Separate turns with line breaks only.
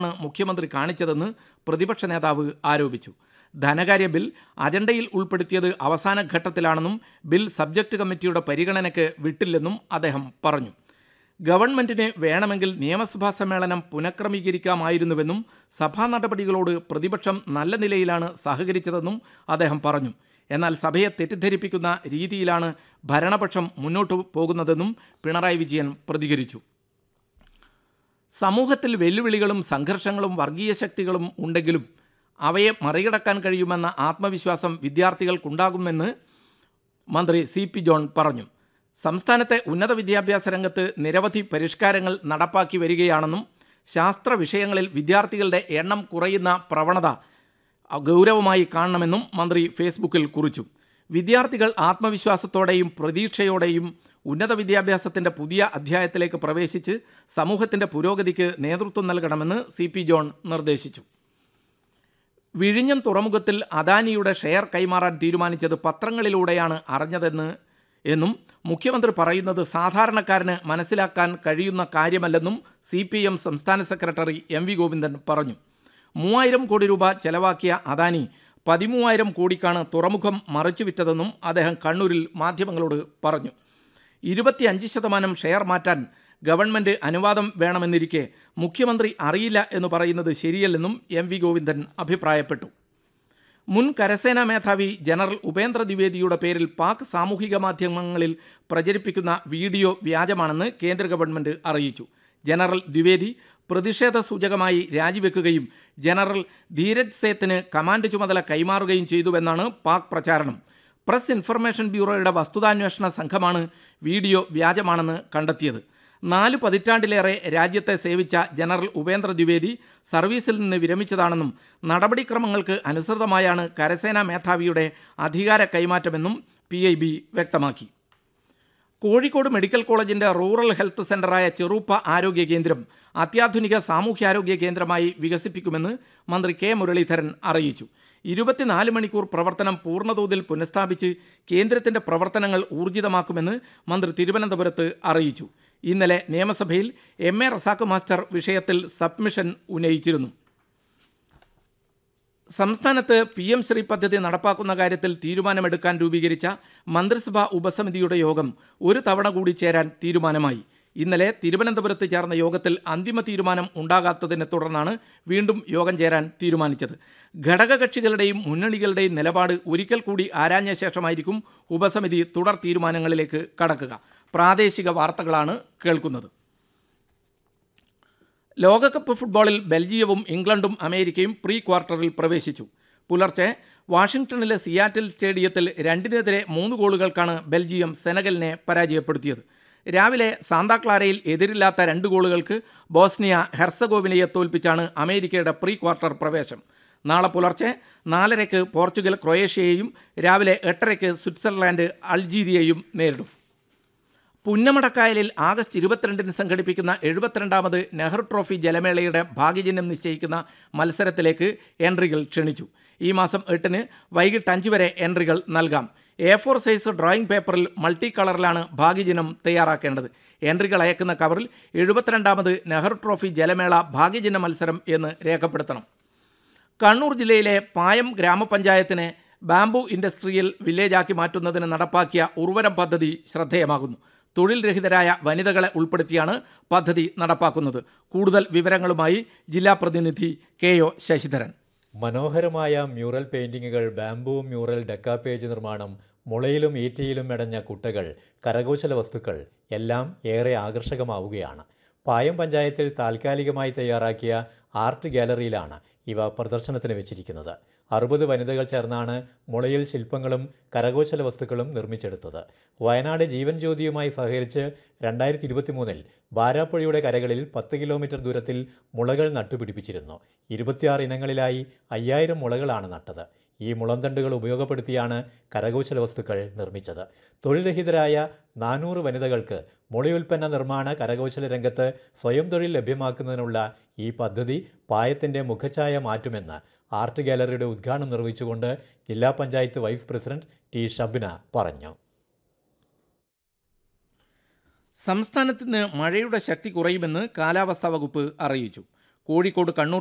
ആണ് മുഖ്യമന്ത്രി കാണിച്ചതെന്ന് പ്രതിപക്ഷ നേതാവ് ആരോപിച്ചു ധനകാര്യ ബിൽ അജണ്ടയിൽ ഉൾപ്പെടുത്തിയത് അവസാന ഘട്ടത്തിലാണെന്നും ബിൽ സബ്ജക്ട് കമ്മിറ്റിയുടെ പരിഗണനയ്ക്ക് വിട്ടില്ലെന്നും അദ്ദേഹം പറഞ്ഞു ഗവൺമെന്റിന് വേണമെങ്കിൽ നിയമസഭാ സമ്മേളനം പുനഃക്രമീകരിക്കാമായിരുന്നുവെന്നും സഭാ നടപടികളോട് പ്രതിപക്ഷം നല്ല നിലയിലാണ് സഹകരിച്ചതെന്നും അദ്ദേഹം പറഞ്ഞു എന്നാൽ സഭയെ തെറ്റിദ്ധരിപ്പിക്കുന്ന രീതിയിലാണ് ഭരണപക്ഷം മുന്നോട്ടു പോകുന്നതെന്നും പിണറായി വിജയൻ പ്രതികരിച്ചു സമൂഹത്തിൽ വെല്ലുവിളികളും സംഘർഷങ്ങളും വർഗീയ ശക്തികളും ഉണ്ടെങ്കിലും അവയെ മറികടക്കാൻ കഴിയുമെന്ന ആത്മവിശ്വാസം വിദ്യാർത്ഥികൾക്കുണ്ടാകുമെന്ന് മന്ത്രി സി പി ജോൺ പറഞ്ഞു സംസ്ഥാനത്തെ ഉന്നത വിദ്യാഭ്യാസ രംഗത്ത് നിരവധി പരിഷ്കാരങ്ങൾ നടപ്പാക്കി വരികയാണെന്നും ശാസ്ത്ര വിഷയങ്ങളിൽ വിദ്യാർത്ഥികളുടെ എണ്ണം കുറയുന്ന പ്രവണത ഗൗരവമായി കാണണമെന്നും മന്ത്രി ഫേസ്ബുക്കിൽ കുറിച്ചു വിദ്യാർത്ഥികൾ ആത്മവിശ്വാസത്തോടെയും പ്രതീക്ഷയോടെയും ഉന്നത വിദ്യാഭ്യാസത്തിൻ്റെ പുതിയ അധ്യായത്തിലേക്ക് പ്രവേശിച്ച് സമൂഹത്തിൻ്റെ പുരോഗതിക്ക് നേതൃത്വം നൽകണമെന്ന് സി പി ജോൺ നിർദ്ദേശിച്ചു വിഴിഞ്ഞം തുറമുഖത്തിൽ അദാനിയുടെ ഷെയർ കൈമാറാൻ തീരുമാനിച്ചത് പത്രങ്ങളിലൂടെയാണ് അറിഞ്ഞതെന്ന് എന്നും മുഖ്യമന്ത്രി പറയുന്നത് സാധാരണക്കാരന് മനസ്സിലാക്കാൻ കഴിയുന്ന കാര്യമല്ലെന്നും സി പി എം സംസ്ഥാന സെക്രട്ടറി എം വി ഗോവിന്ദൻ പറഞ്ഞു മൂവായിരം കോടി രൂപ ചെലവാക്കിയ അദാനി പതിമൂവായിരം കോടിക്കാണ് തുറമുഖം മറിച്ചുവിറ്റതെന്നും അദ്ദേഹം കണ്ണൂരിൽ മാധ്യമങ്ങളോട് പറഞ്ഞു ഇരുപത്തിയഞ്ച് ശതമാനം ഷെയർ മാറ്റാൻ ഗവൺമെൻറ് അനുവാദം വേണമെന്നിരിക്കെ മുഖ്യമന്ത്രി അറിയില്ല എന്ന് പറയുന്നത് ശരിയല്ലെന്നും എം വി ഗോവിന്ദൻ അഭിപ്രായപ്പെട്ടു മുൻ കരസേനാ മേധാവി ജനറൽ ഉപേന്ദ്ര ദ്വിവേദിയുടെ പേരിൽ പാക് സാമൂഹിക മാധ്യമങ്ങളിൽ പ്രചരിപ്പിക്കുന്ന വീഡിയോ വ്യാജമാണെന്ന് കേന്ദ്ര ഗവൺമെൻറ് അറിയിച്ചു ജനറൽ ദ്വിവേദി പ്രതിഷേധ സൂചകമായി രാജിവെക്കുകയും ജനറൽ ധീരജ് സേത്തിന് കമാൻഡ് ചുമതല കൈമാറുകയും ചെയ്തുവെന്നാണ് പാക് പ്രചാരണം പ്രസ് ഇൻഫർമേഷൻ ബ്യൂറോയുടെ വസ്തുതാന്വേഷണ സംഘമാണ് വീഡിയോ വ്യാജമാണെന്ന് കണ്ടെത്തിയത് നാല് പതിറ്റാണ്ടിലേറെ രാജ്യത്തെ സേവിച്ച ജനറൽ ഉപേന്ദ്ര ദ്വിവേദി സർവീസിൽ നിന്ന് വിരമിച്ചതാണെന്നും നടപടിക്രമങ്ങൾക്ക് അനുസൃതമായാണ് കരസേനാ മേധാവിയുടെ അധികാര കൈമാറ്റമെന്നും പി വ്യക്തമാക്കി കോഴിക്കോട് മെഡിക്കൽ കോളേജിന്റെ റൂറൽ ഹെൽത്ത് സെന്ററായ ചെറുപ്പ ആരോഗ്യ കേന്ദ്രം അത്യാധുനിക സാമൂഹ്യാരോഗ്യ കേന്ദ്രമായി വികസിപ്പിക്കുമെന്ന് മന്ത്രി കെ മുരളീധരൻ അറിയിച്ചു ഇരുപത്തിനാല് മണിക്കൂർ പ്രവർത്തനം പൂർണ്ണതോതിൽ പുനഃസ്ഥാപിച്ച് കേന്ദ്രത്തിന്റെ പ്രവർത്തനങ്ങൾ ഊർജിതമാക്കുമെന്ന് മന്ത്രി തിരുവനന്തപുരത്ത് അറിയിച്ചു ഇന്നലെ നിയമസഭയിൽ എം എ റസാഖ് മാസ്റ്റർ വിഷയത്തിൽ സബ്മിഷൻ ഉന്നയിച്ചിരുന്നു സംസ്ഥാനത്ത് പി എം ശ്രീ പദ്ധതി നടപ്പാക്കുന്ന കാര്യത്തിൽ തീരുമാനമെടുക്കാൻ രൂപീകരിച്ച മന്ത്രിസഭാ ഉപസമിതിയുടെ യോഗം ഒരു തവണ കൂടി ചേരാൻ തീരുമാനമായി ഇന്നലെ തിരുവനന്തപുരത്ത് ചേർന്ന യോഗത്തിൽ അന്തിമ തീരുമാനം ഉണ്ടാകാത്തതിനെ തുടർന്നാണ് വീണ്ടും യോഗം ചേരാൻ തീരുമാനിച്ചത് ഘടകകക്ഷികളുടെയും മുന്നണികളുടെയും നിലപാട് ഒരിക്കൽ കൂടി ആരാഞ്ഞ ശേഷമായിരിക്കും ഉപസമിതി തുടർ തീരുമാനങ്ങളിലേക്ക് കടക്കുക പ്രാദേശിക വാർത്തകളാണ് കേൾക്കുന്നത് ലോകകപ്പ് ഫുട്ബോളിൽ ബെൽജിയവും ഇംഗ്ലണ്ടും അമേരിക്കയും പ്രീ ക്വാർട്ടറിൽ പ്രവേശിച്ചു പുലർച്ചെ വാഷിംഗ്ടണിലെ സിയാറ്റിൽ സ്റ്റേഡിയത്തിൽ രണ്ടിനെതിരെ മൂന്ന് ഗോളുകൾക്കാണ് ബെൽജിയം സെനഗലിനെ പരാജയപ്പെടുത്തിയത് രാവിലെ സാന്താക്ലാരയിൽ എതിരില്ലാത്ത രണ്ട് ഗോളുകൾക്ക് ബോസ്നിയ ഹെർസഗോവിനയെ തോൽപ്പിച്ചാണ് അമേരിക്കയുടെ പ്രീ ക്വാർട്ടർ പ്രവേശം നാളെ പുലർച്ചെ നാലരയ്ക്ക് പോർച്ചുഗൽ ക്രൊയേഷ്യയെയും രാവിലെ എട്ടരയ്ക്ക് സ്വിറ്റ്സർലാൻഡ് അൾജീരിയയും നേരിടും പുന്നമടക്കായലിൽ ആഗസ്റ്റ് ഇരുപത്തിരണ്ടിന് സംഘടിപ്പിക്കുന്ന എഴുപത്തിരണ്ടാമത് നെഹ്റു ട്രോഫി ജലമേളയുടെ ഭാഗ്യചിഹ്നം നിശ്ചയിക്കുന്ന മത്സരത്തിലേക്ക് എൻട്രികൾ ക്ഷണിച്ചു ഈ മാസം എട്ടിന് വൈകിട്ട് അഞ്ച് വരെ എൻട്രികൾ നൽകാം എ ഫോർ സൈസ് ഡ്രോയിങ് പേപ്പറിൽ മൾട്ടി കളറിലാണ് ഭാഗ്യചിഹ്നം തയ്യാറാക്കേണ്ടത് എൻട്രികൾ അയക്കുന്ന കവറിൽ എഴുപത്തിരണ്ടാമത് നെഹ്റു ട്രോഫി ജലമേള ഭാഗ്യചിഹ്ന മത്സരം എന്ന് രേഖപ്പെടുത്തണം കണ്ണൂർ ജില്ലയിലെ പായം ഗ്രാമപഞ്ചായത്തിനെ ബാംബു ഇൻഡസ്ട്രിയൽ വില്ലേജാക്കി മാറ്റുന്നതിന് നടപ്പാക്കിയ ഉർവരം പദ്ധതി ശ്രദ്ധേയമാകുന്നു തൊഴിൽ രഹിതരായ വനിതകളെ ഉൾപ്പെടുത്തിയാണ് പദ്ധതി നടപ്പാക്കുന്നത് കൂടുതൽ വിവരങ്ങളുമായി ജില്ലാ പ്രതിനിധി കെ ഒ ശശിധരൻ
മനോഹരമായ മ്യൂറൽ പെയിന്റിങ്ങുകൾ ബാംബു മ്യൂറൽ ഡെക്കാപേജ് നിർമ്മാണം മുളയിലും ഈറ്റയിലും മെടഞ്ഞ കുട്ടകൾ കരകൗശല വസ്തുക്കൾ എല്ലാം ഏറെ ആകർഷകമാവുകയാണ് പായം പഞ്ചായത്തിൽ താൽക്കാലികമായി തയ്യാറാക്കിയ ആർട്ട് ഗാലറിയിലാണ് ഇവ പ്രദർശനത്തിന് വെച്ചിരിക്കുന്നത് അറുപത് വനിതകൾ ചേർന്നാണ് മുളയിൽ ശില്പങ്ങളും കരകൗശല വസ്തുക്കളും നിർമ്മിച്ചെടുത്തത് വയനാട് ജീവൻ ജ്യോതിയുമായി സഹകരിച്ച് രണ്ടായിരത്തി ഇരുപത്തിമൂന്നിൽ ബാരാപ്പുഴയുടെ കരകളിൽ പത്ത് കിലോമീറ്റർ ദൂരത്തിൽ മുളകൾ നട്ടുപിടിപ്പിച്ചിരുന്നു ഇരുപത്തിയാറ് ഇനങ്ങളിലായി അയ്യായിരം മുളകളാണ് നട്ടത് ഈ മുളന്തണ്ടുകൾ ഉപയോഗപ്പെടുത്തിയാണ് കരകൗശല വസ്തുക്കൾ നിർമ്മിച്ചത് തൊഴിൽരഹിതരായ നാനൂറ് വനിതകൾക്ക് മുളയുൽപ്പന്ന നിർമ്മാണ കരകൗശല രംഗത്ത് സ്വയം തൊഴിൽ ലഭ്യമാക്കുന്നതിനുള്ള ഈ പദ്ധതി പായത്തിൻ്റെ മുഖഛായ മാറ്റുമെന്ന് ആർട്ട് ഗാലറിയുടെ ഉദ്ഘാടനം നിർവഹിച്ചുകൊണ്ട് ജില്ലാ panchayat vice president T Shabna പറഞ്ഞു
സംസ്ഥാനത്ത് ഇന്ന് മഴയുടെ ശക്തി കുറയുമെന്ന് കാലാവസ്ഥാ വകുപ്പ് അറിയിച്ചു കോഴിക്കോട് കണ്ണൂർ